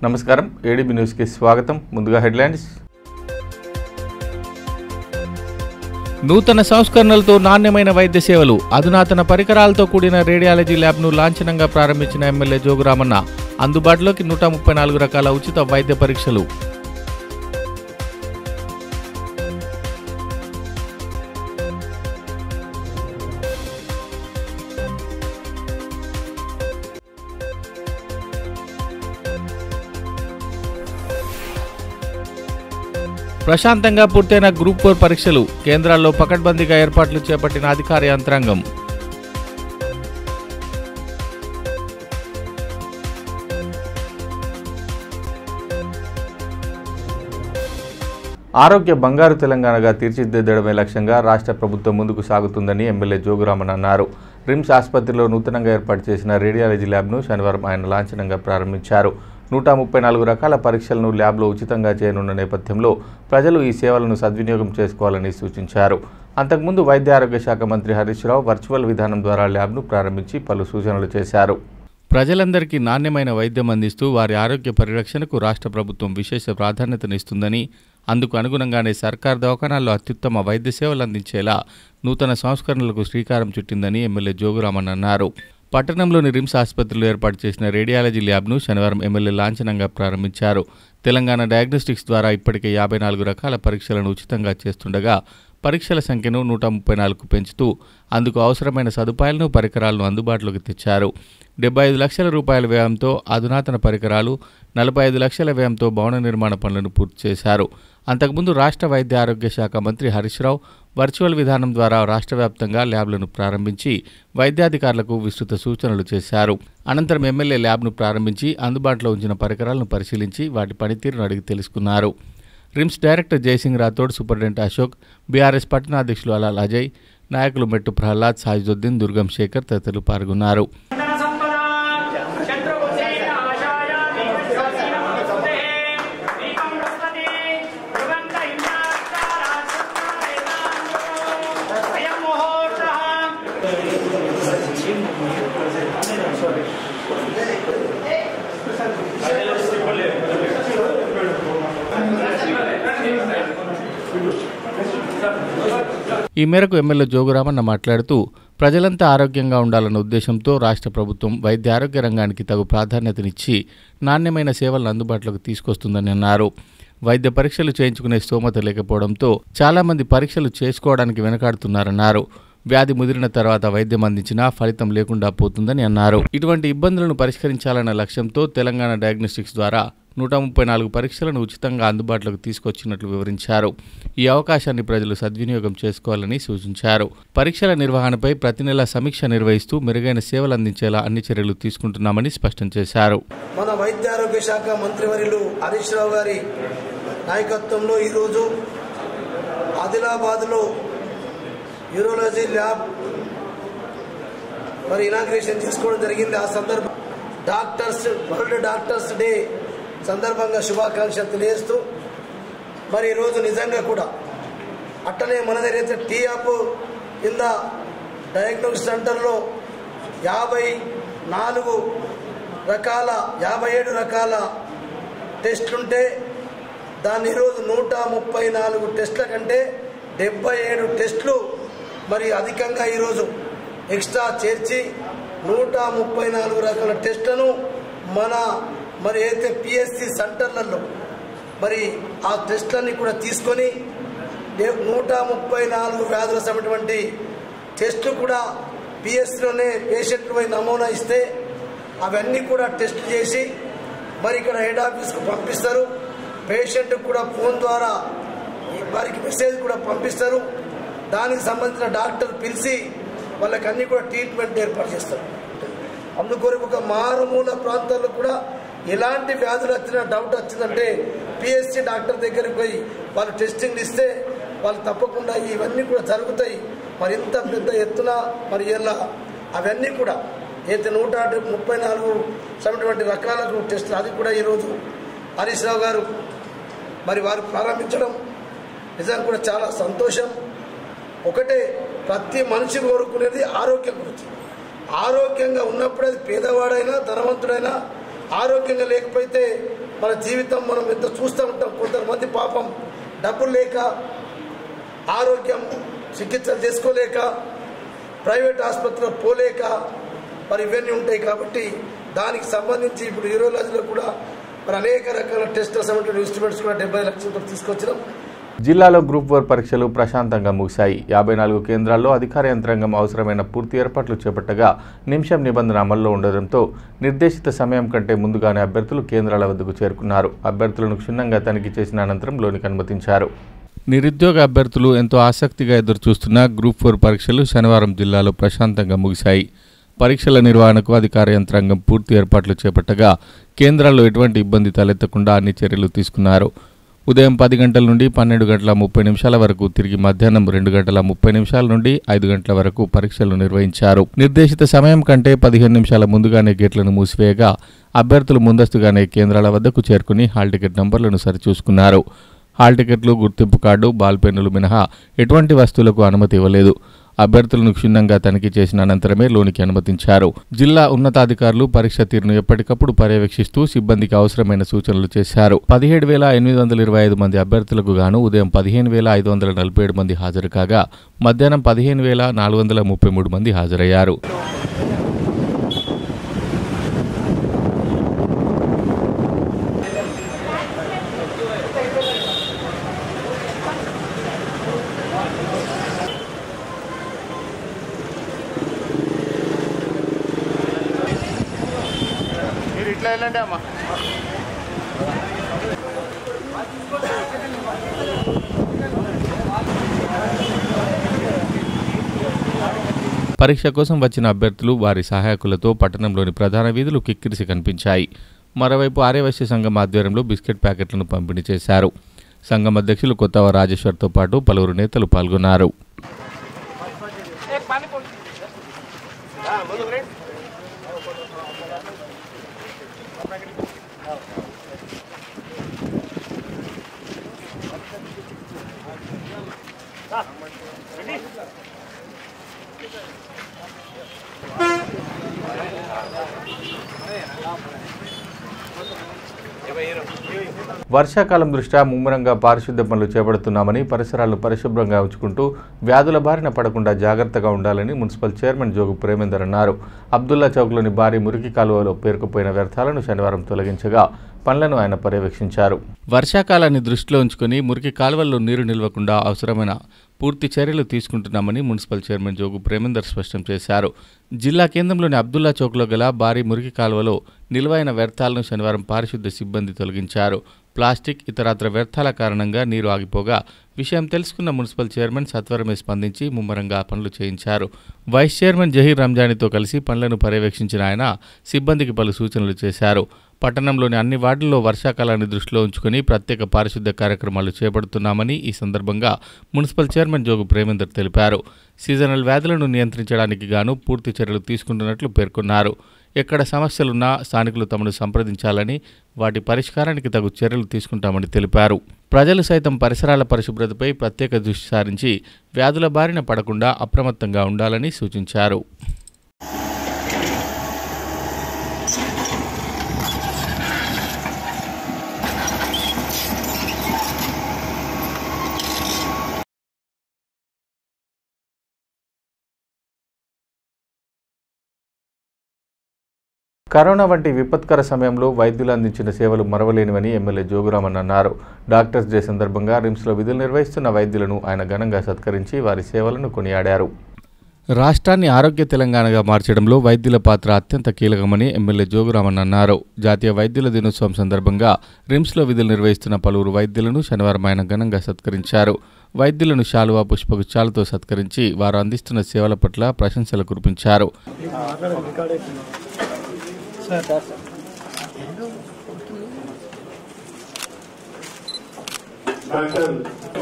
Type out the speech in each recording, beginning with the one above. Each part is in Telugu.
నమస్కారం ఏడీబీ న్యూస్కి స్వాగతం ముందుగా హెడ్లైన్స్ నూతన సంస్కరణలతో నాణ్యమైన వైద్య సేవలు అధునాతన పరికరాలతో కూడిన రేడియాలజీ ల్యాబ్ను లాంఛనంగా ప్రారంభించిన ఎమ్మెల్యే జోగురామన్న అందుబాటులోకి నూట ముప్పై నాలుగు రకాల ఉచిత వైద్య పరీక్షలు ప్రశాంతంగా పూర్తయిన గ్రూప్ ఫోర్ పరీక్షలు కేంద్రాల్లో పకడ్బందీగా ఏర్పాట్లు చేపట్టిన అధికార యంత్రాంగం ఆరోగ్య బంగారు తెలంగాణగా తీర్చిదిద్దడమే లక్ష్యంగా రాష్ట్ర ప్రభుత్వం ముందుకు సాగుతుందని ఎమ్మెల్యే జోగురామన్ అన్నారు రిమ్స్ ఆసుపత్రిలో నూతనంగా ఏర్పాటు చేసిన రేడియాలజీ ల్యాబ్ను శనివారం ఆయన లాంఛనంగా ప్రారంభించారు నూట ముప్పై నాలుగు రకాల పరీక్షలను ల్యాబ్లో ఉచితంగా చేయనున్న నేపథ్యంలో ప్రజలు ఈ సేవలను సద్వినియోగం చేసుకోవాలని సూచించారు అంతకుముందు వైద్య ఆరోగ్య శాఖ మంత్రి హరీష్ రావు వర్చువల్ విధానం ద్వారా ల్యాబ్ను ప్రారంభించి పలు సూచనలు చేశారు ప్రజలందరికీ నాణ్యమైన వైద్యం అందిస్తూ వారి ఆరోగ్య పరిరక్షణకు రాష్ట్ర ప్రభుత్వం విశేష ప్రాధాన్యతనిస్తుందని అందుకు అనుగుణంగానే సర్కార్ దవాఖానాల్లో అత్యుత్తమ వైద్య సేవలు అందించేలా నూతన సంస్కరణలకు శ్రీకారం చుట్టిందని ఎమ్మెల్యే జోగురామన్ అన్నారు పట్టణంలోని రిమ్స్ ఆసుపత్రిలో ఏర్పాటు చేసిన రేడియాలజీ ల్యాబ్ను శనివారం ఎమ్మెల్యే లాంఛనంగా ప్రారంభించారు తెలంగాణ డయాగ్నోస్టిక్స్ ద్వారా ఇప్పటికే యాభై నాలుగు రకాల పరీక్షలను ఉచితంగా చేస్తుండగా పరీక్షల సంఖ్యను నూట ముప్పై నాలుగు పెంచుతూ అందుకు అవసరమైన సదుపాయాలను పరికరాలను అందుబాటులోకి తెచ్చారు డెబ్బై ఐదు లక్షల రూపాయల వ్యయంతో అధునాతన పరికరాలు నలభై ఐదు లక్షల వ్యయంతో భవన నిర్మాణ పనులను పూర్తి చేశారు అంతకుముందు రాష్ట్ర వైద్య ఆరోగ్య శాఖ మంత్రి హరీష్ రావు వర్చువల్ విధానం ద్వారా రాష్ట్ర వ్యాప్తంగా ల్యాబ్లను ప్రారంభించి వైద్యాధికారులకు విస్తృత సూచనలు చేశారు అనంతరం ఎమ్మెల్యే ల్యాబ్ను ప్రారంభించి అందుబాటులో ఉంచిన పరికరాలను పరిశీలించి వాటి పనితీరును అడిగి తెలుసుకున్నారు రిమ్స్ డైరెక్టర్ జయసింగ్ రాథోడ్ సూపరింటెండెంట్ అశోక్ బీఆర్ఎస్ పట్టణాధ్యక్షులు అలాల్ అజయ్ నాయకులు మెట్టు ప్రహ్లాద్ సాయిజుద్దీన్ దుర్గం శేఖర్ తదితరులు పాల్గొన్నారు ఈ మేరకు ఎమ్మెల్యే జోగురామన్న మాట్లాడుతూ ప్రజలంతా ఆరోగ్యంగా ఉండాలన్న ఉద్దేశంతో రాష్ట్ర ప్రభుత్వం వైద్య ఆరోగ్య రంగానికి తగు ప్రాధాన్యతనిచ్చి నాణ్యమైన సేవలను అందుబాటులోకి తీసుకొస్తుందని అన్నారు వైద్య పరీక్షలు చేయించుకునే స్తోమత లేకపోవడంతో చాలామంది పరీక్షలు చేసుకోవడానికి వెనకాడుతున్నారన్నారు వ్యాధి ముదిరిన తర్వాత వైద్యం అందించినా ఫలితం లేకుండా పోతుందని అన్నారు ఇటువంటి ఇబ్బందులను పరిష్కరించాలన్న లక్ష్యంతో తెలంగాణ డయాగ్నోస్టిక్స్ ద్వారా నూట ముప్పై నాలుగు పరీక్షలను ఉచితంగా అందుబాటులోకి తీసుకొచ్చినట్లు వివరించారు ఈ అవకాశాన్ని ప్రజలు సద్వినియోగం చేసుకోవాలని సూచించారు పరీక్షల నిర్వహణపై ప్రతి నెల సమీక్ష నిర్వహిస్తూ మెరుగైన సేవలు అందించేలా అన్ని చర్యలు తీసుకుంటున్నామని స్పష్టం చేశారు మన వైద్య ఆరోగ్య శాఖ మంత్రివర్యులు హరీష్ రావు గారి నాయకత్వంలో ఈరోజు ఆదిలాబాద్లో యూరోలజీ ల్యాబ్ మరి ఇనాగ్రేషన్ చేసుకోవడం జరిగింది ఆ సందర్భం డాక్టర్స్ వరల్డ్ డాక్టర్స్ డే సందర్భంగా శుభాకాంక్షలు తెలియజేస్తూ మరి ఈరోజు నిజంగా కూడా అట్టనే మన దగ్గర టీ యాప్ కింద డయాగ్నోస్టిక్ సెంటర్లో యాభై నాలుగు రకాల యాభై ఏడు రకాల టెస్టులుంటే దాన్ని ఈరోజు నూట ముప్పై నాలుగు టెస్టుల కంటే డెబ్బై ఏడు టెస్టులు మరి అధికంగా ఈరోజు ఎక్స్ట్రా చేర్చి నూట ముప్పై నాలుగు రకాల టెస్టులను మన మరి అయితే పిఎస్సి సెంటర్లలో మరి ఆ టెస్టులన్నీ కూడా తీసుకొని డే- నూట ముప్పై నాలుగు వ్యాధుల సమటువంటి టెస్టులు కూడా పిఎస్సిలోనే పేషెంట్లు పోయి నమూనా ఇస్తే అవన్నీ కూడా టెస్ట్ చేసి మరి ఇక్కడ హెడ్ ఆఫీస్కు పంపిస్తారు పేషెంట్కి కూడా ఫోన్ ద్వారా వారికి మెసేజ్ కూడా పంపిస్తారు దానికి సంబంధించిన డాక్టర్ పిలిచి వాళ్ళకి అన్ని కూడా ట్రీట్మెంట్ ఏర్పాటు చేస్తారు అందుకొరకు ఒక మారుమూల ప్రాంతాల్లో కూడా ఎలాంటి వ్యాధులు వచ్చినా డౌట్ వచ్చిందంటే పిఎస్సి డాక్టర్ దగ్గరికి పోయి వాళ్ళు టెస్టింగ్ ఇస్తే వాళ్ళు తప్పకుండా ఇవన్నీ కూడా జరుగుతాయి మరి ఇంత పెద్ద ఎత్తున మరి ఇలా అవన్నీ కూడా అయితే నూట ముప్పై నాలుగు సమైనటువంటి రకాలకు టెస్ట్ అది కూడా ఈరోజు హరీష్ రావు గారు మరి వారు ప్రారంభించడం నిజంగా కూడా చాలా సంతోషం ఒకటే ప్రతి మనిషి కోరుకునేది ఆరోగ్యం గురించి ఆరోగ్యంగా ఉన్నప్పుడు అది పేదవాడైనా ధనవంతుడైనా ఆరోగ్యంగా లేకపోతే మన జీవితం మనం ఎంత చూస్తూ ఉంటాం కొంతమంది పాపం డబ్బులు లేక ఆరోగ్యం చికిత్సలు చేసుకోలేక ప్రైవేట్ ఆసుపత్రిలో పోలేక మరి ఇవన్నీ ఉంటాయి కాబట్టి దానికి సంబంధించి ఇప్పుడు యూరోలజీలో కూడా మరి అనేక రకాల టెస్ట్ అసెంబ్లీ ఇన్స్ట్రుమెంట్స్ కూడా డెబ్బై లక్షలతో తీసుకొచ్చినాం జిల్లాలో గ్రూప్ ఫోర్ పరీక్షలు ప్రశాంతంగా ముగిశాయి యాభై నాలుగు కేంద్రాల్లో అధికార యంత్రాంగం అవసరమైన పూర్తి ఏర్పాట్లు చేపట్టగా నిమిషం నిబంధన అమల్లో ఉండడంతో నిర్దేశిత సమయం కంటే ముందుగానే అభ్యర్థులు కేంద్రాల వద్దకు చేరుకున్నారు అభ్యర్థులను క్షుణ్ణంగా తనిఖీ చేసిన అనంతరం లోనికి అనుమతించారు నిరుద్యోగ అభ్యర్థులు ఎంతో ఆసక్తిగా ఎదురుచూస్తున్న గ్రూప్ ఫోర్ పరీక్షలు శనివారం జిల్లాలో ప్రశాంతంగా ముగిశాయి పరీక్షల నిర్వహణకు అధికార యంత్రాంగం పూర్తి ఏర్పాట్లు చేపట్టగా కేంద్రాల్లో ఎటువంటి ఇబ్బంది తలెత్తకుండా అన్ని చర్యలు తీసుకున్నారు ఉదయం పది గంటల నుండి పన్నెండు గంటల ముప్పై నిమిషాల వరకు తిరిగి మధ్యాహ్నం రెండు గంటల ముప్పై నిమిషాల నుండి ఐదు గంటల వరకు పరీక్షలు నిర్వహించారు నిర్దేశిత సమయం కంటే పదిహేను నిమిషాల ముందుగానే గేట్లను మూసివేయగా అభ్యర్థులు ముందస్తుగానే కేంద్రాల వద్దకు చేరుకుని హాల్ టికెట్ నంబర్లను సరిచూసుకున్నారు హాల్ టికెట్లు గుర్తింపు కార్డు బాల్ పెన్నులు మినహా ఎటువంటి వస్తువులకు అనుమతి ఇవ్వలేదు అభ్యర్థులను క్షుణ్ణంగా తనిఖీ చేసిన అనంతరమే లోనికి అనుమతించారు జిల్లా ఉన్నతాధికారులు పరీక్ష తీరును ఎప్పటికప్పుడు పర్యవేక్షిస్తూ సిబ్బందికి అవసరమైన సూచనలు చేశారు పదిహేడు వేల ఎనిమిది వందల ఇరవై ఐదు మంది అభ్యర్థులకు గాను ఉదయం పదిహేను వేల ఐదు వందల నలభై ఏడు మంది హాజరు కాగా మధ్యాహ్నం పదిహేను వేల నాలుగు వందల ముప్పై మూడు మంది హాజరయ్యారు మీరు ఇట్లా వెళ్ళండి అమ్మా పరీక్ష కోసం వచ్చిన అభ్యర్థులు వారి సహాయకులతో పట్టణంలోని ప్రధాన వీధులు కిక్కిరిసి కనిపించాయి మరోవైపు ఆర్యవైశ్య సంఘం ఆధ్వర్యంలో బిస్కెట్ ప్యాకెట్లను పంపిణీ చేశారు సంఘం అధ్యక్షులు కొత్తవ రాజేశ్వర్తో పాటు పలువురు నేతలు పాల్గొన్నారు వర్షాకాలం దృష్ట్యా ముమ్మరంగా పారిశుద్ధ్య పనులు చేపడుతున్నామని పరిసరాలను పరిశుభ్రంగా ఉంచుకుంటూ వ్యాధుల బారిన పడకుండా జాగ్రత్తగా ఉండాలని మున్సిపల్ చైర్మన్ జోగు ప్రేమేందర్ అన్నారు అబ్దుల్లా చౌక్లోని భారీ మురికి కాలువలో పేరుకుపోయిన వ్యర్థాలను శనివారం తొలగించగా పనులను ఆయన పర్యవేక్షించారు వర్షాకాలాన్ని దృష్టిలో ఉంచుకొని మురికి కాలువల్లో నీరు నిల్వకుండా అవసరమైన పూర్తి చర్యలు తీసుకుంటున్నామని మున్సిపల్ చైర్మన్ జోగు ప్రేమేందర్ స్పష్టం చేశారు జిల్లా కేంద్రంలోని అబ్దుల్లా చౌక్లో గల భారీ మురికి కాలువలో నిల్వైన వ్యర్థాలను శనివారం పారిశుద్ధ్య సిబ్బంది తొలగించారు ప్లాస్టిక్ ఇతరత్ర వ్యర్థాల కారణంగా నీరు ఆగిపోగా విషయం తెలుసుకున్న మున్సిపల్ చైర్మన్ సత్వరమే స్పందించి ముమ్మరంగా పనులు చేయించారు వైస్ చైర్మన్ జహీర్ రంజానీతో కలిసి పనులను పర్యవేక్షించిన ఆయన సిబ్బందికి పలు సూచనలు చేశారు పట్టణంలోని అన్ని వార్డుల్లో వర్షాకాలాన్ని దృష్టిలో ఉంచుకుని ప్రత్యేక పారిశుద్ధ్య కార్యక్రమాలు చేపడుతున్నామని ఈ సందర్భంగా మున్సిపల్ చైర్మన్ జోగు ప్రేమేందర్ తెలిపారు సీజనల్ వ్యాధులను నియంత్రించడానికి గాను పూర్తి చర్యలు తీసుకుంటున్నట్లు పేర్కొన్నారు ఎక్కడ సమస్యలున్నా స్థానికులు తమను సంప్రదించాలని వాటి పరిష్కారానికి తగు చర్యలు తీసుకుంటామని తెలిపారు ప్రజలు సైతం పరిసరాల పరిశుభ్రతపై ప్రత్యేక దృష్టి సారించి వ్యాధుల బారిన పడకుండా అప్రమత్తంగా ఉండాలని సూచించారు కరోనా వంటి విపత్కర సమయంలో వైద్యులు అందించిన సేవలు మరవలేనివని ఎమ్మెల్యే జోగురామన్ అన్నారు డాక్టర్స్ డే సందర్భంగా రిమ్స్లో విధులు నిర్వహిస్తున్న వైద్యులను ఆయన ఘనంగా సత్కరించి వారి సేవలను కొనియాడారు రాష్ట్రాన్ని ఆరోగ్య తెలంగాణగా మార్చడంలో వైద్యుల పాత్ర అత్యంత కీలకమని ఎమ్మెల్యే జోగురామన్ అన్నారు జాతీయ వైద్యుల దినోత్సవం సందర్భంగా రిమ్స్లో విధులు నిర్వహిస్తున్న పలువురు వైద్యులను శనివారం ఆయన ఘనంగా సత్కరించారు వైద్యులను శాలువా పుష్పగుచ్చాలతో సత్కరించి వారు అందిస్తున్న సేవల పట్ల ప్రశంసలు కురిపించారు doctor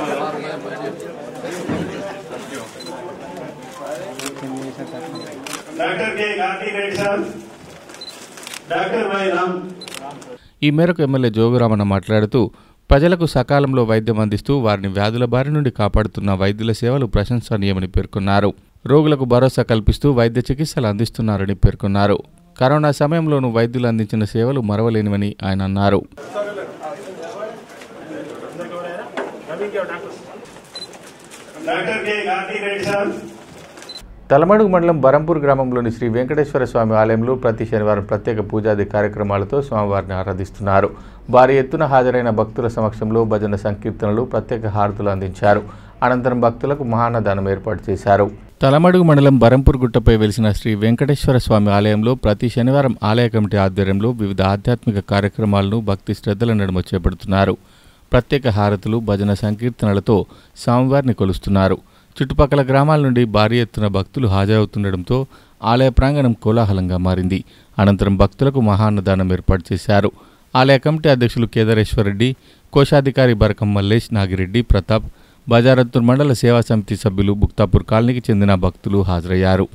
doctor K Karthik Reddy sir doctor Y Ram ఈ మేరకు ఎమ్మెల్యే జోగురామన్న మాట్లాడుతూ ప్రజలకు సకాలంలో వైద్యం అందిస్తూ వారిని వ్యాధుల బారి నుండి కాపాడుతున్న వైద్యుల సేవలు ప్రశంసనీయమని పేర్కొన్నారు రోగులకు భరోసా కల్పిస్తూ వైద్య చికిత్సలు అందిస్తున్నారని పేర్కొన్నారు కరోనా సమయంలోనూ వైద్యులు అందించిన సేవలు మరవలేనివని ఆయన అన్నారు doctor K Karthik Reddy sir Talamadugu మండలం బరంపూర్ గ్రామంలోని శ్రీ వెంకటేశ్వర స్వామి ఆలయంలో ప్రతి శనివారం ప్రత్యేక పూజాది కార్యక్రమాలతో స్వామివారిని ఆరాధిస్తున్నారు భారీ ఎత్తున హాజరైన భక్తుల సమక్షంలో భజన సంకీర్తనలు ప్రత్యేక హారతులు అందించారు అనంతరం భక్తులకు మహాన్నదానం ఏర్పాటు చేశారు తలమడుగు మండలం బరంపూర్ గుట్టపై వెలిసిన శ్రీ వెంకటేశ్వర స్వామి ఆలయంలో ప్రతి శనివారం ఆలయ కమిటీ ఆధ్వర్యంలో వివిధ ఆధ్యాత్మిక కార్యక్రమాలను భక్తి శ్రద్ధల నడుమ చేపడుతున్నారు ప్రత్యేక హారతులు భజన సంకీర్తనలతో స్వామివారిని కొలుస్తున్నారు చుట్టుపక్కల గ్రామాల నుండి భారీ ఎత్తున భక్తులు హాజరవుతుండటంతో ఆలయ ప్రాంగణం కోలాహలంగా మారింది అనంతరం భక్తులకు మహాన్నదానం ఏర్పాటు చేశారు ఆలయ కమిటీ అధ్యక్షులు కేదారేశ్వర్ రెడ్డి కోశాధికారి బరకం మల్లేష్ నాగిరెడ్డి ప్రతాప్ బజారత్తూర్ మండల సేవా సమితి సభ్యులు బుక్తాపూర్ కాలనీకి చెందిన భక్తులు హాజరయ్యారు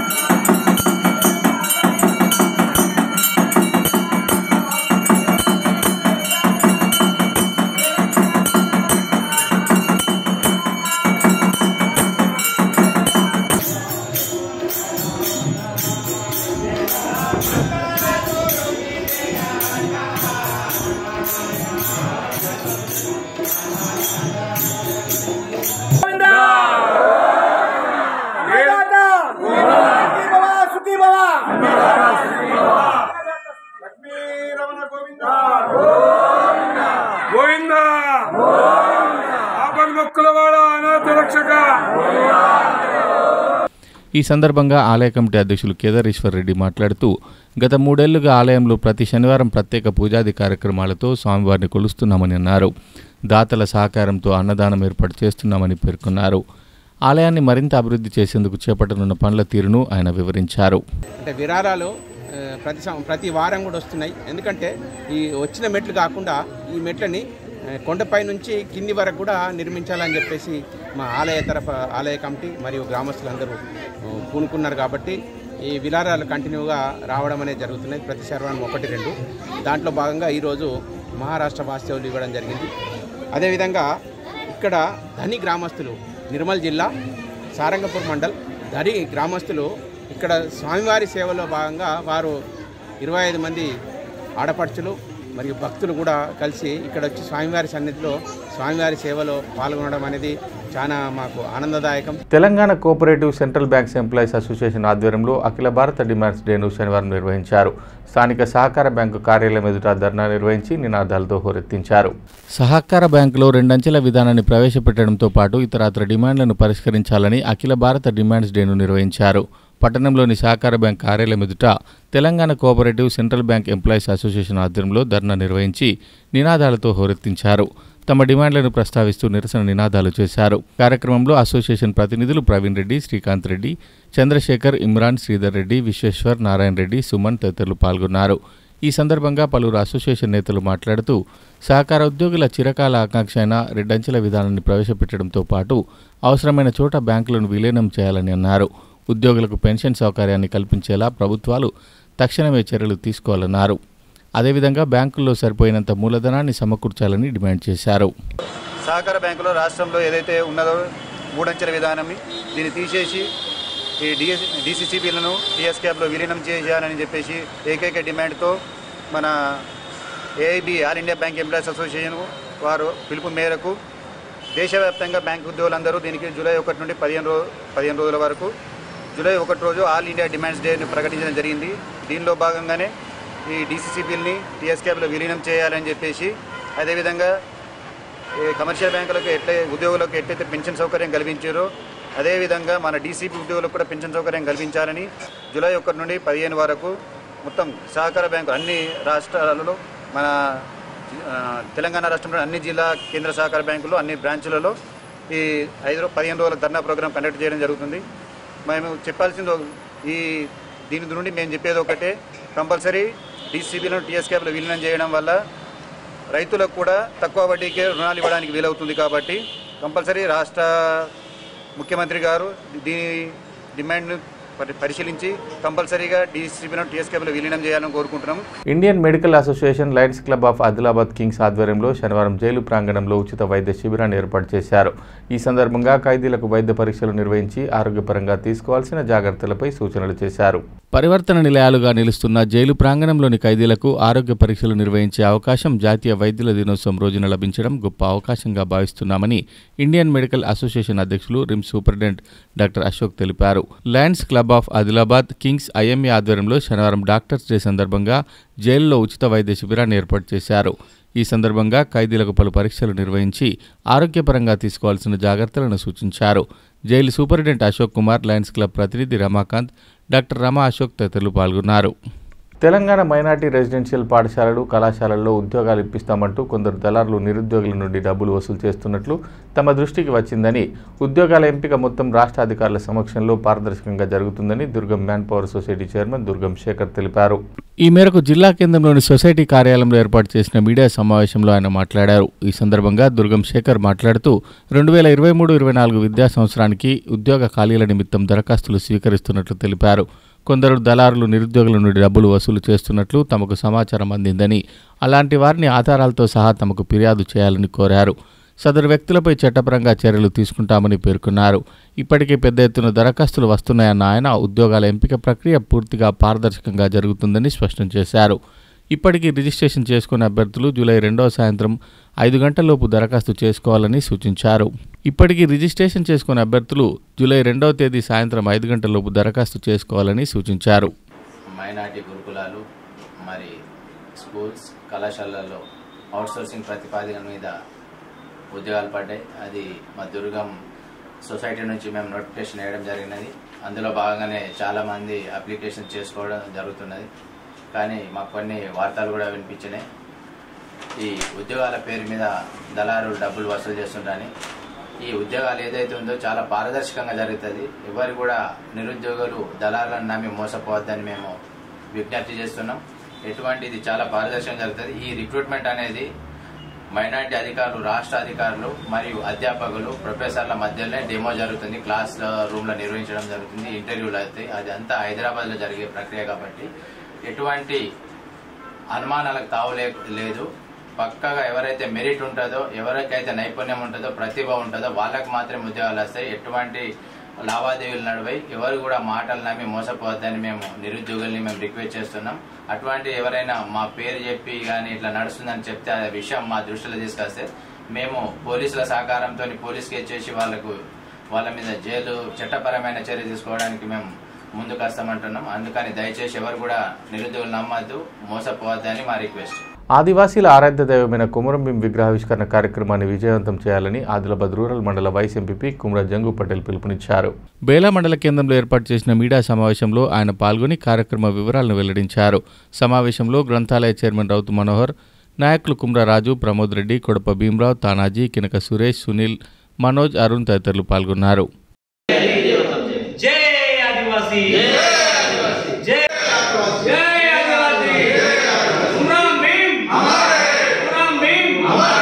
సుఖీ బాబా గోవింద ఆపద మొక్కులవాడ అనాథ రక్షక ఈ సందర్భంగా ఆలయ కమిటీ అధ్యక్షులు కేదారేశ్వర్ రెడ్డి మాట్లాడుతూ గత మూడేళ్లుగా ఆలయంలో ప్రతి శనివారం ప్రత్యేక పూజాది కార్యక్రమాలతో స్వామివారిని కొలుస్తున్నామని అన్నారు దాతల సహకారంతో అన్నదానం ఏర్పాటు చేస్తున్నామని పేర్కొన్నారు ఆలయాన్ని మరింత అభివృద్ధి చేసేందుకు చేపట్టనున్న పనుల తీరును ఆయన వివరించారు అంటే విరాళాలు ఆ, ప్రతి సం- ప్రతి వారం కూడా వస్తున్నాయి ఎందుకంటే ఈ వచ్చిన మెట్లు కాకుండా ఈ మెట్లని ఆ, కొండపై నుంచి కింది వరకు కూడా నిర్మించాలని చెప్పేసి మా ఆలయ తరఫు ఆలయ కమిటీ మరియు గ్రామస్తులందరూ ఆ, పూనుకున్నారు కాబట్టి ఈ విరాళాలు కంటిన్యూగా రావడం అనేది జరుగుతున్నాయి ప్రతి శనివారం ఒకటి రెండు దాంట్లో భాగంగా ఈరోజు మహారాష్ట్ర వాస్తవులు ఇవ్వడం జరిగింది అదేవిధంగా ఇక్కడ ధని గ్రామస్తులు నిర్మల్ జిల్లా సారంగపూర్ మండల్ ధని గ్రామస్తులు ఇక్కడ స్వామివారి సేవలో భాగంగా వారు ఇరవై ఐదు మంది ఆడపడుచులు మరియు భక్తులు కూడా కలిసి ఇక్కడ వచ్చి స్వామివారి సన్నిధిలో స్వామివారి సేవలో పాల్గొనడం అనేది చాలా మాకు ఆనందదాయకం Telangana cooperative central banks employees association ఆధ్వర్యంలో అఖిల భారత డిమాండ్స్ డేను శనివారం నిర్వహించారు స్థానిక సహకార బ్యాంకు కార్యాలయం ఎదుట ధర్నా నిర్వహించి నినాదాలతో హోరెత్తించారు సహకార బ్యాంకులో రెండంచెల విధానాన్ని ప్రవేశపెట్టడంతో పాటు ఇతరత్ర డిమాండ్లను పరిష్కరించాలని అఖిల భారత డిమాండ్స్ డేను నిర్వహించారు పట్టణంలోని సహకార బ్యాంక్ కార్యాలయం ఎదుట Telangana cooperative central bank employees association ఆధ్వర్యంలో ధర్నా నిర్వహించి నినాదాలతో హోరెత్తించారు తమ డిమాండ్లను ప్రస్తావిస్తూ నిరసన నినాదాలు చేశారు కార్యక్రమంలో అసోసియేషన్ ప్రతినిధులు ప్రవీణ్ రెడ్డి శ్రీకాంత్ రెడ్డి చంద్రశేఖర్ ఇమ్రాన్ శ్రీధర్ రెడ్డి విశ్వేశ్వర్ నారాయణ రెడ్డి సుమన్ తదితరులు పాల్గొన్నారు ఈ సందర్భంగా పలువురు అసోసియేషన్ నేతలు మాట్లాడుతూ సహకార ఉద్యోగుల చిరకాల ఆకాంక్ష అయిన రెండంచెల విధానాన్ని ప్రవేశపెట్టడంతో పాటు అవసరమైన చోట బ్యాంకులను విలీనం చేయాలని అన్నారు ఉద్యోగులకు పెన్షన్ సౌకర్యాన్ని కల్పించేలా ప్రభుత్వాలు తక్షణమే చర్యలు తీసుకోవాలన్నారు అదేవిధంగా బ్యాంకుల్లో సరిపోయినంత మూలధనాన్ని సమకూర్చాలని డిమాండ్ చేశారు సహకార బ్యాంకులో రాష్ట్రంలో ఏదైతే ఉన్నదో మూడంచెల విధానం దీన్ని తీసేసి ఈ డిఎస్ డిసిసిబిలను టీఎస్ క్యాబ్లో విలీనం చేయాలని చెప్పేసి ఏకైక డిమాండ్తో మన AIB all India bank employees association వారు పిలుపు మేరకు దేశవ్యాప్తంగా బ్యాంక్ ఉద్యోగులందరూ దీనికి జూలై ఒకటి నుండి పదిహేను రో పదిహేను రోజుల వరకు జూలై ఒకటి రోజు ఆల్ ఇండియా డిమాండ్స్ డేని ప్రకటించడం జరిగింది దీనిలో భాగంగానే ఈ డీసీసీ బిల్ని టీఎస్ క్యాబ్లో విలీనం చేయాలని చెప్పేసి అదేవిధంగా ఈ కమర్షియల్ బ్యాంకులకు ఎట్లే ఉద్యోగులకు ఎట్లయితే పెన్షన్ సౌకర్యం కల్పించారో అదేవిధంగా మన డీసీపీ ఉద్యోగులకు కూడా పెన్షన్ సౌకర్యం కల్పించాలని జూలై ఒకటి నుండి పదిహేను వరకు మొత్తం సహకార బ్యాంకు అన్ని రాష్ట్రాలలో మన ఆ, తెలంగాణ రాష్ట్రంలో అన్ని జిల్లా కేంద్ర సహకార బ్యాంకులు అన్ని బ్రాంచులలో ఈ ఐదు రో- పదిహేను రోజుల ధర్నా ప్రోగ్రాం కండక్ట్ చేయడం జరుగుతుంది మేము చెప్పాల్సింది ఒక- ఈ దీని నుండి మేము చెప్పేది ఒకటే కంపల్సరీ డీసీబీలను టీఎస్ క్యాబ్లో విలీనం చేయడం వల్ల రైతులకు కూడా తక్కువ వడ్డీకే రుణాలు ఇవ్వడానికి వీలవుతుంది కాబట్టి కంపల్సరీ రాష్ట్ర ముఖ్యమంత్రి గారు దీని డిమాండ్ పరి- పరిశీలించి కంపల్సరీగా డీసీసీబీలను టీఎస్కేబీలో విలీనం చేయాలని కోరుకుంటున్నాము Indian medical association Lions Club of Adilabad kings ఆధ్వర్యంలో శనివారం జైలు ప్రాంగణంలో ఉచిత వైద్య శిబిరాన్ని ఏర్పాటు చేశారు ఈ సందర్భంగా ఖైదీలకు వైద్య పరీక్షలు నిర్వహించి ఆరోగ్యపరంగా తీసుకోవాల్సిన జాగ్రత్తలపై సూచనలు చేశారు పరివర్తన నిలయాలుగా నిలుస్తున్న జైలు ప్రాంగణంలోని ఖైదీలకు ఆరోగ్య పరీక్షలు నిర్వహించే అవకాశం జాతీయ వైద్యుల దినోత్సవం రోజున లభించడం గొప్ప అవకాశంగా భావిస్తున్నామని ఇండియన్ మెడికల్ అసోసియేషన్ అధ్యక్షులు రిమ్స్ సూపరింటెండెంట్ డాక్టర్ అశోక్ తెలిపారు Lions Club of Adilabad kings IMA ఆధ్వర్యంలో శనివారం డాక్టర్స్ డే సందర్భంగా జైలులో ఉచిత వైద్య శిబిరాన్ని ఏర్పాటు చేశారు ఈ సందర్భంగా ఖైదీలకు పలు పరీక్షలు నిర్వహించి ఆరోగ్యపరంగా తీసుకోవాల్సిన జాగ్రత్తలను సూచించారు జైలు superintendent Ashok Kumar Lions Club ప్రతినిధి రమాకాంత్ డాక్టర్ రమా అశోక్ తదితరులు పాల్గొన్నారు తెలంగాణ మైనార్టీ రెసిడెన్షియల్ పాఠశాలలు కళాశాలల్లో ఉద్యోగాలు ఇప్పిస్తామంటూ కొందరు దళారులు నిరుద్యోగుల నుండి డబ్బులు వసూలు చేస్తున్నట్లు తమ దృష్టికి వచ్చిందని ఉద్యోగాల ఎంపిక మొత్తం రాష్ట్ర అధికారుల సమక్షంలో పారదర్శకంగా జరుగుతుందని Durgam manpower society chairman Durgam Shekhar తెలిపారు ఈ మేరకు జిల్లా కేంద్రంలోని సొసైటీ కార్యాలయంలో ఏర్పాటు చేసిన మీడియా సమావేశంలో ఆయన మాట్లాడారు ఈ సందర్భంగా దుర్గం శేఖర్ మాట్లాడుతూ రెండు వేల ఇరవై మూడు ఇరవై నాలుగు విద్యా సంవత్సరానికి ఉద్యోగ ఖాళీల నిమిత్తం దరఖాస్తులు స్వీకరిస్తున్నట్లు తెలిపారు కొందరు దళారులు నిరుద్యోగుల నుండి డబ్బులు వసూలు చేస్తున్నట్లు తమకు సమాచారం అందిందని అలాంటి వారిని ఆధారాలతో సహా తమకు ఫిర్యాదు చేయాలని కోరారు సదరు వ్యక్తులపై చట్టపరంగా చర్యలు తీసుకుంటామని పేర్కొన్నారు ఇప్పటికే పెద్ద ఎత్తున దరఖాస్తులు వస్తున్నాయన్న ఆయన ఉద్యోగాల ఎంపిక ప్రక్రియ పూర్తిగా పారదర్శకంగా జరుగుతుందని స్పష్టం చేశారు ఇప్పటికీ రిజిస్ట్రేషన్ చేసుకున్న అభ్యర్థులు జూలై రెండవ సాయంత్రం ఐదు గంటలలోపు దరఖాస్తు చేసుకోవాలని సూచించారు ఇప్పటికీ రిజిస్ట్రేషన్ చేసుకున్న అభ్యర్థులు జూలై రెండవ తేదీ సాయంత్రం ఐదు గంటలలోపు దరఖాస్తు చేసుకోవాలని సూచించారు మైనార్టీ గురుకులాలు మరి స్కూల్స్ కళాశాలల్లో అవుట్సోర్సింగ్ ప్రతిపాదన మీద ఉద్యోగాలు పడ్డాయి అది మా దుర్గం సొసైటీ నుంచి మేము నోటిఫికేషన్ వేయడం జరిగినది అందులో భాగంగానే చాలామంది అప్లికేషన్ చేసుకోవడం జరుగుతున్నది కానీ మాకు కొన్ని వార్తలు కూడా వినిపించినాయి ఈ ఉద్యోగాల పేరు మీద దళారులు డబ్బులు వసూలు చేస్తుంటారని ఈ ఉద్యోగాలు ఏదైతే ఉందో చాలా పారదర్శకంగా జరుగుతుంది ఎవరు కూడా నిరుద్యోగులు దళారులను నమ్మి మోసపోవద్దని మేము విజ్ఞప్తి చేస్తున్నాం ఎటువంటి ఇది చాలా పారదర్శకంగా జరుగుతుంది ఈ రిక్రూట్మెంట్ అనేది మైనార్టీ అధికారులు రాష్ట్ర అధికారులు మరియు అధ్యాపకులు ప్రొఫెసర్ల మధ్యలోనే డెమో జరుగుతుంది క్లాస్ రూమ్ లో నిర్వహించడం జరుగుతుంది ఇంటర్వ్యూలు అవుతాయి అది అంతా హైదరాబాద్ లో జరిగే ప్రక్రియ కాబట్టి ఎటువంటి అనుమానాలకు తావు లే- లేదు పక్కగా ఎవరైతే మెరిట్ ఉంటుందో ఎవరికైతే నైపుణ్యం ఉంటుందో ప్రతిభ ఉంటుందో వాళ్ళకి మాత్రమే ఉద్యోగాలు వస్తాయి ఎటువంటి లావాదేవీలు నడువై ఎవరు కూడా మాటలు నమ్మి మోసపోవద్దని మేము నిరుద్యోగుల్ని మేము రిక్వెస్ట్ చేస్తున్నాం అటువంటి ఎవరైనా మా పేరు చెప్పి కానీ ఇట్లా నడుస్తుందని చెప్తే ఆ విషయం మా దృష్టిలో తీసుకొస్తే మేము పోలీసుల సహకారంతో పోలీస్ కేసు చేసి వాళ్ళకు వాళ్ళ మీద జైలు చట్టపరమైన చర్య తీసుకోవడానికి మేము ముందుకు వస్తామంటున్నాం అందుకని దయచేసి ఎవరు కూడా నిరుద్యోగులు నమ్మద్దు మోసపోవద్దని మా రిక్వెస్ట్ ఆదివాసీల ఆరాధ్య దైవమైన కుమరంభీం విగ్రహావిష్కరణ కార్యక్రమాన్ని విజయవంతం చేయాలని ఆదిలాబాద్ రూరల్ మండల వైస్ ఎంపీపీ కుమ్ర జంగు పటేల్ పిలుపునిచ్చారు బేలా మండల కేంద్రంలో ఏర్పాటు చేసిన మీడియా సమావేశంలో ఆయన పాల్గొని కార్యక్రమ వివరాలను వెల్లడించారు సమావేశంలో గ్రంథాలయ చైర్మన్ రౌతు మనోహర్ నాయకులు కుమ్రరాజు ప్రమోద్ రెడ్డి కొడప భీమరావు తానాజీ కినక సురేష్ సునీల్ మనోజ్ అరుణ్ తదితరులు పాల్గొన్నారు జై ఆదివాసీ జై జై ఆదివాసీ కుమ్రాం భీమ్ కుమ్రాం భీమ్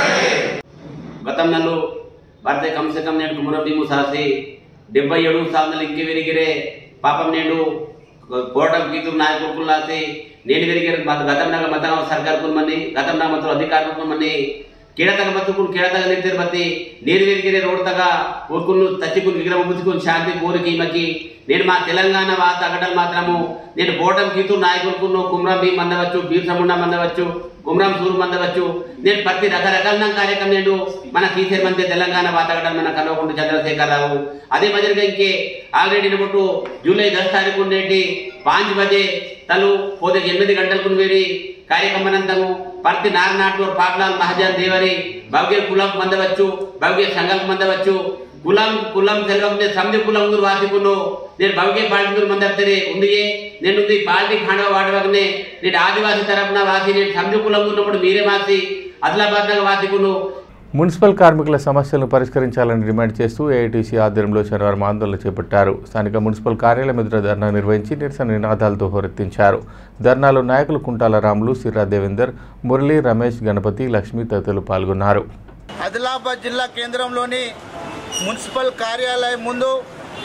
గతంలో భారత కమ్సే కమ్ నేను కుమరం భీము సాసి డెబ్బై ఏడు సార్లు ఇంకే వెరిగిరే పాపం నేను పోరాటం గీతులు నాయకులు లాసి నేను వెరిగిరే గతంలో మతం సర్కార్ కుల్మని గతంలో మాత్రం అధికారులు కుల్మని ಕೇಳತಗ ಬತ್ತುಕೊಂಡು ಕೇಳತಗ ನಿಂತಿರ್ ಬತ್ತಿ ನೀರು ವಿರಿಗಿರಿ ರೋಡ್ ತಗ ఊరుకును తచ్చికుని విగ్రహం ముచ్చుకుని శాంతి కోరికి ఈమెకి నేను మా తెలంగాణ వాత అగటం మాత్రము నేను బోటం కీతు నాయకుడుకును కుమ్రం భీమ్ అందవచ్చు బీర్ సముండం అందవచ్చు కుమ్రం సూరు అందవచ్చు నేను ప్రతి రకరకాల కార్యక్రమం నేను మన తీసే మంది తెలంగాణ వాతావరణం మన కల్వకుంట చంద్రశేఖరరావు అదే మాదిరిగా ఇంకే ఆల్రెడీ నిబట్టు జూలై దస్ తారీఖు ఉండేటి పాంచ్ బజే తను పోతే ఎనిమిది గంటలకు వేరి కార్యక్రమనంతము ప్రతి నారనాటు పాట్లాల్ మహాజన్ దేవరి భవ్య కులం మందవచ్చు భవ్య సంఘం మందవచ్చు కులం కులం తెలవక సమితి కులం ఉందరు వాసికును నేను భవ్య పార్టీ మందర్తరే ఉందియే నేను ఉంది పార్టీ ఖాండ వాడవకనే నేను ఆదివాసి తరపున వాసి నేను సమితి కులం ఉన్నప్పుడు మీరే వాసి ఆదిలాబాద్ నగర్ వాసికును మున్సిపల్ కార్మికుల సమస్యలను పరిష్కరించాలని డిమాండ్ చేస్తూ ఏఐటీసీ ఆధ్వర్యంలో శనివారం ఆందోళన చేపట్టారు స్థానిక మున్సిపల్ కార్యాలయం ఎదుట ధర్నా నిర్వహించి నిరసన నినాదాలతో హోరెత్తించారు ధర్నాలో నాయకులు కుంటాల రాములు సిర్రా దేవేందర్ మురళి రమేష్ గణపతి లక్ష్మి తదితరులు పాల్గొన్నారు ఆదిలాబాద్ జిల్లా కేంద్రంలోని మున్సిపల్ కార్యాలయం ముందు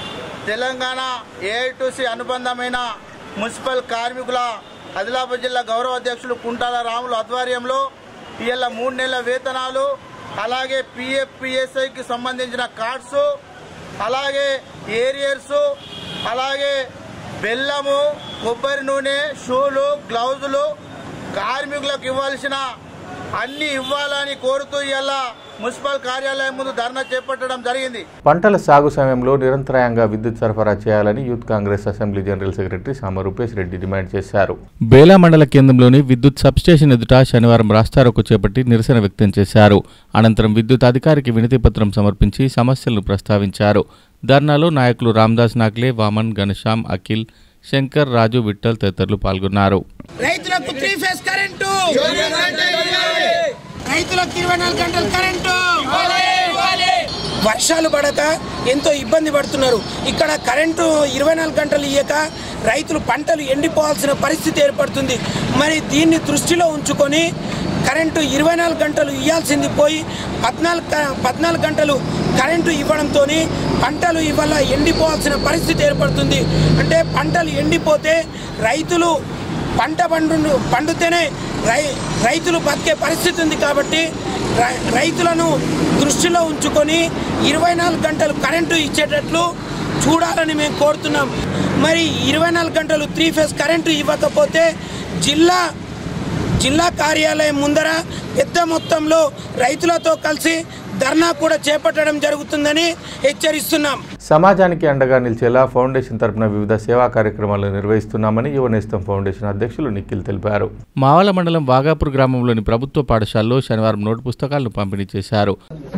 తెలంగాణ ఏఐటీసీ అనుబంధమైన మున్సిపల్ కార్మికుల ఆదిలాబాద్ జిల్లా గౌరవ అధ్యక్షులు కుంటాల రాములు ఆధ్వర్యంలో ఇవాళ మూడు నెలల వేతనాలు అలాగే పిఎఫ్ పిఎస్ఐకి సంబంధించిన కార్డ్స్ అలాగే ఏరియర్స్ అలాగే బెల్లము కొబ్బరి నూనె షూలు గ్లౌజులు కార్మికులకు ఇవ్వాల్సిన అన్ని ఇవ్వాలని కోరుతూ ఇలా మున్సిపల్ కార్యాలయం ముందు ధర్నా చేపట్టడం జరిగింది పంటల సాగు సమయంలో నిరంతరాయంగా విద్యుత్ సరఫరా చేయాలని youth Congress assembly general secretary Sama Rupesh Reddy demand చేశారు బేలా మండల కేంద్రంలోని విద్యుత్ సబ్స్టేషన్ ఎదుట శనివారం రాస్తారోకు చేపట్టి నిరసన వ్యక్తం చేశారు అనంతరం విద్యుత్ అధికారికి వినతి పత్రం సమర్పించి సమస్యలను ప్రస్తావించారు ధర్నాలో నాయకులు రామ్దాస్ నాగ్లే వామన్ ఘనశ్యామ్ అఖిల్ శంకర్ రాజు విఠల్ తదితరులు పాల్గొన్నారు రైతులకు త్రీ ఫేస్ కరెంటు రైతులకు ఇరవై నాలుగు గంటల కరెంటు వర్షాలు పడక ఎంతో ఇబ్బంది పడుతున్నారు ఇక్కడ కరెంటు ఇరవై నాలుగు గంటలు ఇయ్యక రైతులు పంటలు ఎండిపోవాల్సిన పరిస్థితి ఏర్పడుతుంది మరి దీన్ని దృష్టిలో ఉంచుకొని కరెంటు ఇరవై నాలుగు గంటలు ఇవ్వాల్సింది పోయి పద్నాలుగు గ- పద్నాలుగు గంటలు కరెంటు ఇవ్వడంతో పంటలు ఇవాళ ఎండిపోవాల్సిన పరిస్థితి ఏర్పడుతుంది అంటే పంటలు ఎండిపోతే రైతులు పంట పండు పండితేనే రై రైతులు బతికే పరిస్థితి ఉంది కాబట్టి రై- రైతులను దృష్టిలో ఉంచుకొని ఇరవై నాలుగు గంటలు కరెంటు ఇచ్చేటట్లు చూడాలని మేము కోరుతున్నాం మరి ఇరవై నాలుగు గంటలు త్రీ ఫేస్ కరెంటు ఇవ్వకపోతే జిల్లా జిల్లా కార్యాలయం ముందర పెద్ద మొత్తంలో రైతులతో కలిసి ధర్నా కూడా చేపట్టడం జరుగుతుందని హెచ్చరిస్తున్నాం సమాజానికి అండగా నిలిచేలా ఫౌండేషన్ తరపున వివిధ సేవా కార్యక్రమాలు నిర్వహిస్తున్నామని యువనేస్తం ఫౌండేషన్ అధ్యక్షులు నిఖిల్ తెలిపారు మావల మండలం వాగాపూర్ గ్రామంలోని ప్రభుత్వ పాఠశాలలో శనివారం నోటు పుస్తకాలను పంపిణీ చేశారు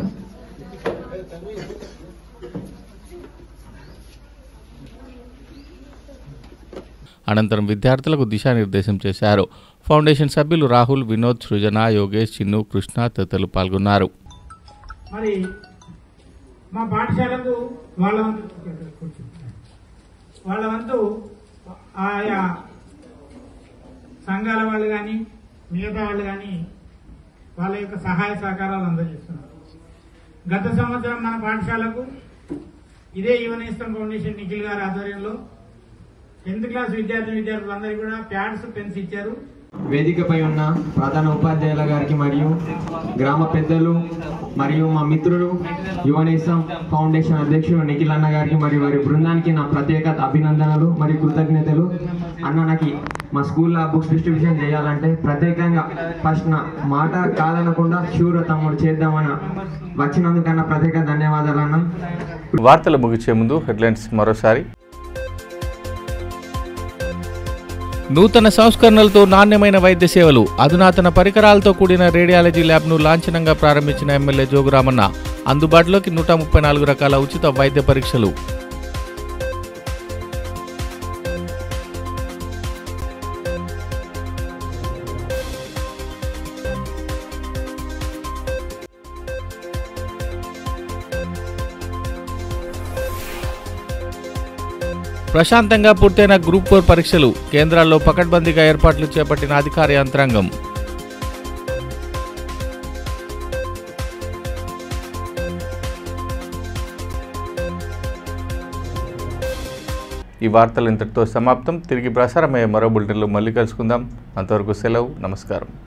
అనంతరం విద్యార్థులకు దిశానిర్దేశం చేశారు ఫౌండేషన్ సభ్యులు రాహుల్ వినోద్ సృజన యోగేష్ చిన్ను కృష్ణ తదితరులు పాల్గొన్నారు మరి మా పాఠశాలకు వాళ్ళ వంతు వాళ్ళ వంతు ఆయా సంఘాల వాళ్ళు కానీ మిగతా వాళ్ళు కానీ వాళ్ళ యొక్క సహాయ సహకారాలు అందజేస్తున్నారు గత సంవత్సరం మన పాఠశాలకు ఇదే యువనేస్తం ఫౌండేషన్ నిఖిల్ గారి ఆధ్వర్యంలో టెన్త్ క్లాస్ విద్యార్థి విద్యార్థులందరికీ కూడా ప్యాడ్స్ పెన్స్ ఇచ్చారు వేదికపై ఉన్న ప్రధాన ఉపాధ్యాయుల గారికి మరియు గ్రామ పెద్దలు మరియు మా మిత్రులు యువనేసం ఫౌండేషన్ అధ్యక్షుడు నిఖిల్ అన్న గారికి మరియు వారి బృందానికి నా ప్రత్యేక అభినందనలు మరియు కృతజ్ఞతలు అన్న నాకు మా స్కూల్లో బుక్స్ డిస్ట్రిబ్యూషన్ చేయాలంటే ప్రత్యేకంగా ఫస్ట్ నా మాట కాదనకుండా షూర్ తమ్ముడు చేద్దామని వచ్చినందుకన్నా ప్రత్యేక ధన్యవాదాలు అన్న వార్తలు ముగించే ముందు హెడ్లైన్స్ మరోసారి నూతన సంస్కరణలతో నాణ్యమైన వైద్య సేవలు అధునాతన పరికరాలతో కూడిన రేడియాలజీ ల్యాబ్ను లాంఛనంగా ప్రారంభించిన ఎమ్మెల్యే జోగురామన్న అందుబాటులోకి నూట ముప్పై నాలుగు రకాల ఉచిత వైద్య పరీక్షలు ప్రశాంతంగా పూర్తయిన గ్రూప్ ఫోర్ పరీక్షలు కేంద్రాల్లో పకడ్బందీగా ఏర్పాట్లు చేపట్టిన అధికార యంత్రాంగం ఈ వార్తలు ఇంతటితో సమాప్తం తిరిగి ప్రసారమయ్యే మరో బులెటిన్లో మళ్ళీ కలుసుకుందాం అంతవరకు సెలవు నమస్కారం